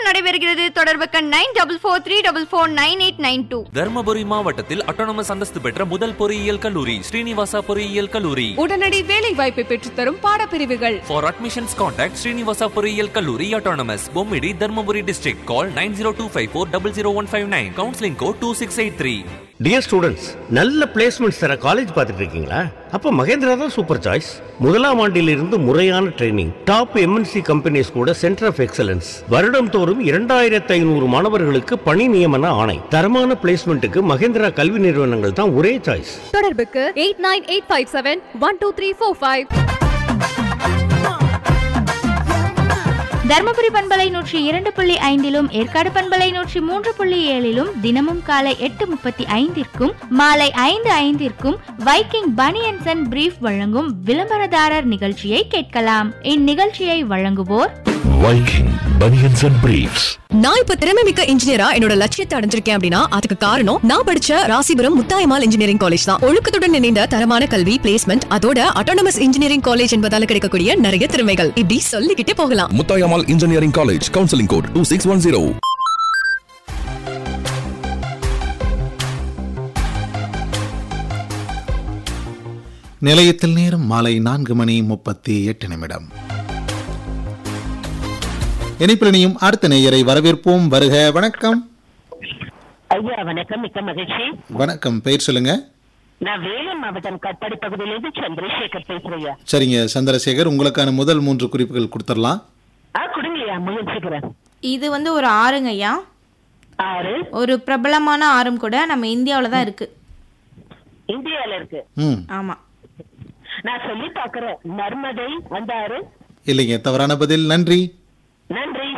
நடைபெறுகிறது தொடர்புக்கு nine double four three double four nine eight nine two Dharmapuri மாவட்டத்தில் autonomous அந்தஸ்து பெற்ற முதல் பொறியியல் கல்லூரி ஸ்ரீனிவாசா பொறியியல் கல்லூரி உடனடி வேலை வாய்ப்பை பெற்றுத்தரும் பாடப்பிரிவுகள் For admissions, contact Srinivasa பொறியியல் கல்லூரி autonomous Bommidi Dharmapuri district. Call 90254 Counseling code 2683. Dear students நல்ல பிளேஸ்மெண்ட்ஸ் தர காலேஜ் பார்த்துட்டு இருக்கீங்களா அப்ப மகேந்திரா தான் சூப்பர் சாய்ஸ் முதலாம் ஆண்டிலிருந்து முறையான ட்ரைனிங் டாப் எம்என்சி கம்பெனிஸ் கூட சென்டர் ஆஃப் எக்ஸலன்ஸ் வருடம் தோறும் இரண்டாயிரத்து ஐநூறு மாணவர்களுக்கு பணி நியமன ஆணை தரமான பிளேஸ்மெண்ட்டுக்கு மகேந்திரா கல்வி நிறுவனங்கள் தான் ஒரே சாய்ஸ் தொடர்புக்கு eight nine eight five seven one two three four five Dharmapuri பண்பலை நூற்றி இரண்டு புள்ளி ஐந்திலும் ஏற்காடு பண்பலை நூற்றி மூன்று புள்ளி ஏழிலும் தினமும் காலை எட்டு முப்பத்தி ஐந்திற்கும் மாலை ஐந்து ஐந்திற்கும் வைக்கிங் பனியன்சன் அண்ட் பிரீஃப் வழங்கும் விளம்பரதாரர் நிகழ்ச்சியை கேட்கலாம் இந்நிகழ்ச்சியை வழங்குவோர் Viking Bunions and Briefs. நான் இப்ப திறமை மிக்க இன்ஜினியரா என்னோட லட்சியத்தை அடைஞ்சிருக்கேன் அப்படின்னா அதுக்கு காரணம் நான் படிச்ச ராசிபுரம் முத்தாயமால் இன்ஜினியரிங் காலேஜ் தான் ஒழுக்கத்துடன் இணைந்த தரமான கல்வி பிளேஸ்மெண்ட் அதோட அட்டானமஸ் இன்ஜினியரிங் காலேஜ் என்பதால கிடைக்கக்கூடிய நிறைய திறமைகள் இப்படி சொல்லிக்கிட்டே போகலாம் Mutayamal Engineering College, Counseling Code 2610. நிலையத்தில் நேரம் மாலை நான்கு மணி முப்பத்தி எட்டு நிமிடம் இணைப்பிலனியும் அடுத்த நேயரை வரவேற்போம் வருக வணக்கம் ஐயா வணக்கம் மிக்க மகிழ்ச்சி வணக்கம் பெயர் சொல்லுங்க நான் வேலூர் மாவட்டம் கட்பாடி பகுதியிலிருந்து சந்திரசேகர் பேசுறையா சரிங்க சந்திரசேகர் உங்களுக்கான முதல் மூன்று குறிப்புகள் கொடுத்துடலாம் ஆ கொடுங்கய்யா முயற்சிக்கிறேன் இது வந்து ஒரு ஆறுங்க ஐயா ஆறு ஒரு பிரபலமான ஆறும் கூட நம்ம இந்தியாவில் தான் இருக்கு இந்தியால இருக்கு ம் ஆமா நான் சொல்லி பாக்குறேன் நர்மதை அந்த ஆறு இல்லைங்க தவறான பதில் நன்றி நன்றி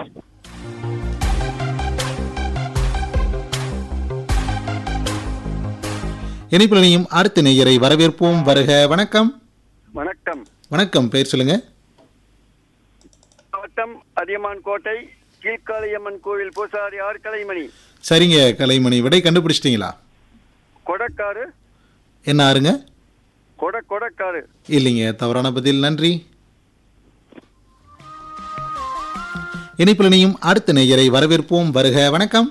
இணைப்பிலனியும் அடுத்த நேயரை வரவேற்போம் வருக வணக்கம் வணக்கம் வணக்கம் பெயர் சொல்லுங்க மாவட்டம் அதியமான் கோட்டை கீழ்காளியம்மன் கோவில் பூசாரி ஆர் கலைமணி சரிங்க கலைமணி விடை கண்டுபிடிச்சிட்டீங்களா கொடக்காரு என்ன ஆறுங்க கொட கொடக்காரு இல்லைங்க தவறான பதில் நன்றி இணைப்பிலனியும் அடுத்த நேயரை வரவேற்போம் வருக வணக்கம்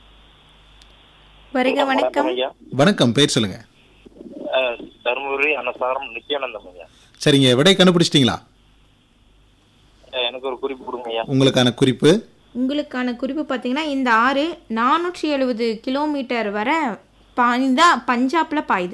வருக வணக்கம் வணக்கம் பேர் சொல்லுங்க தருமபுரி அன்னசாரம் நித்யானந்தம் ஐயா சரிங்க விடை கண்டுபிடிச்சிட்டீங்களா அஹ் எனக்கு ஒரு குறிப்பு கொடுங்க ஐயா உங்களுக்கான குறிப்பு உங்களுக்கான குறிப்பு பார்த்தீங்கன்னா இந்த ஆறு நானூற்றி எழுபது கிலோமீட்டர் வரை பாய்ந்தா பஞ்சாப்ல பாயுது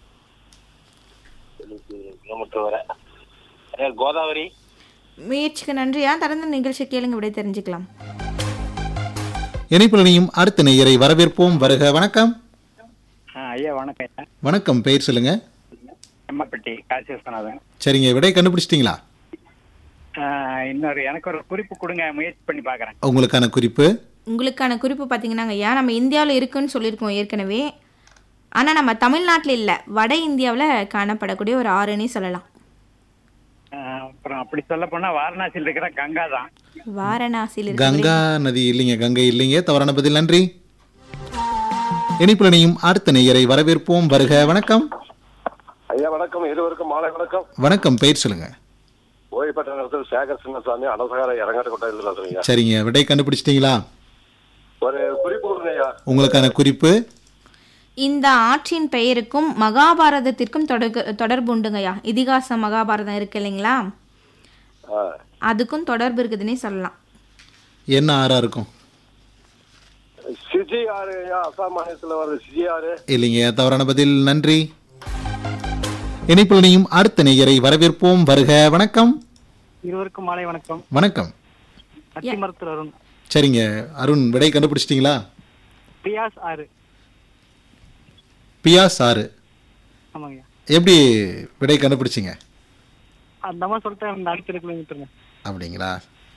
கிலோமீட்டர் வர ஐயா, கோதாவரி முயற்சிக்கு நன்றியா தொடர்ந்து நிகழ்ச்சி கேளுங்க விடை தெரிஞ்சுக்கலாம் இணைப்பிலனியும் அடுத்த நேயரை வரவேற்போம் வருக வணக்கம் ஐயா வணக்கம் ஐயா வணக்கம் பெயர் சொல்லுங்க எம்மப்பட்டி காசி விஸ்வநாதன் சரிங்க விடை கண்டுபிடிச்சிட்டீங்களா இன்னொரு எனக்கு ஒரு குறிப்பு கொடுங்க முயற்சி பண்ணி பாக்குறேன் உங்களுக்கான குறிப்பு உங்களுக்கான குறிப்பு பார்த்தீங்கன்னா ஐயா நம்ம இந்தியாவில் இருக்குன்னு சொல்லியிருக்கோம் ஏற்கனவே ஆனால் நம்ம தமிழ்நாட்டில் இல்லை வட இந்தியாவில் காணப்படக்கூடிய ஒரு ஆறுன்னே சொல்லலாம் அப்புறம் அப்படி சொல்ல போனா வாரணாசியில் இருக்கிற கங்கா தான் வாரணாசியில் இருக்கிற கங்கா நதி இல்லைங்க கங்கை இல்லைங்க தவறான பதில் நன்றி இணைப்பிலனியும் அடுத்த நேயரை வரவேற்போம் வருக வணக்கம் ஐயா வணக்கம் இருவருக்கும் மாலை வணக்கம் வணக்கம் பெயர் சொல்லுங்க ஓய்வுபெற்ற நேரத்தில் சேகர் சின்னசாமி அனசகார இறங்காட்டு கொட்டாயில் பேசுறீங்க சரிங்க விடை கண்டுபிடிச்சிட்டீங்களா ஒரு குறிப்பு கொடுங்க ஐயா உங்களுக்கான குறிப்பு இந்த ஆற்றின் பெயருக்கும் மகாபாரதத்திற்கும் தொடர்பு தொடர்பு உண்டுங்கய்யா இதிகாச மகாபாரதம் இருக்கு இல்லைங்களா ஆ, அதுக்கும் தொடர்பு இருக்குதுன்னே சொல்லலாம் என்ன ஆறா இருக்கும் சிஜி ஆறு ஐயா அசாம் மாநிலத்தில் வர சிஜி ஆறு இல்லைங்க தவறான பதில் நன்றி இணைப்பிலனியும் அடுத்த நேயரை வரவேற்போம் வருக வணக்கம் இருவருக்கும் மாலை வணக்கம் வணக்கம் அத்தி மருத்துவர் அருண் சரிங்க அருண் விடை கண்டுபிடிச்சிட்டீங்களா பியாஸ் ஆறு பியாஸ் ஆறு ஆமாங்க எப்படி விடை கண்டுபிடிச்சிங்க அந்த அம்மா சொல்லிட்டு இந்த அடுத்த கிலோமீட்டருங்க அப்படிங்களா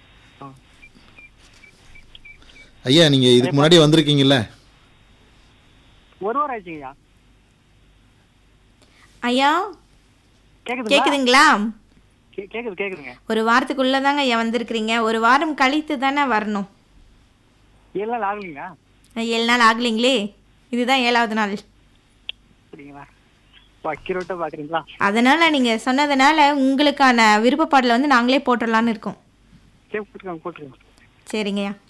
ஐயா நீங்க இதுக்கு முன்னாடி வந்திருக்கீங்கல்ல ஒரு வாரம் ஆயிடுச்சுங்கய்யா ஐயா கேக்குதுங்களா? கேக்குதுங்களா கே- கேக்குது கேக்குதுங்க ஒரு வாரத்துக்குள்ள தாங்க ஐயா வந்திருக்கிறீங்க ஒரு வாரம் கழித்து தானே வரணும் ஏழு நாள் ஆகலைங்களா ஏழு நாள் ஆகலைங்களே இதுதான் ஏழாவது நாள் சரிங்களா அக்யூரேட்டா பாக்குறீங்களா அதனால நீங்க சொன்னதுனால உங்களுக்கான விருப்ப பாடலை வந்து நாங்களே போட்டுடலான்னு இருக்கோம் சரி போட்டுருக்காங்க போட்டுருக்காங்க சரிங்கய்யா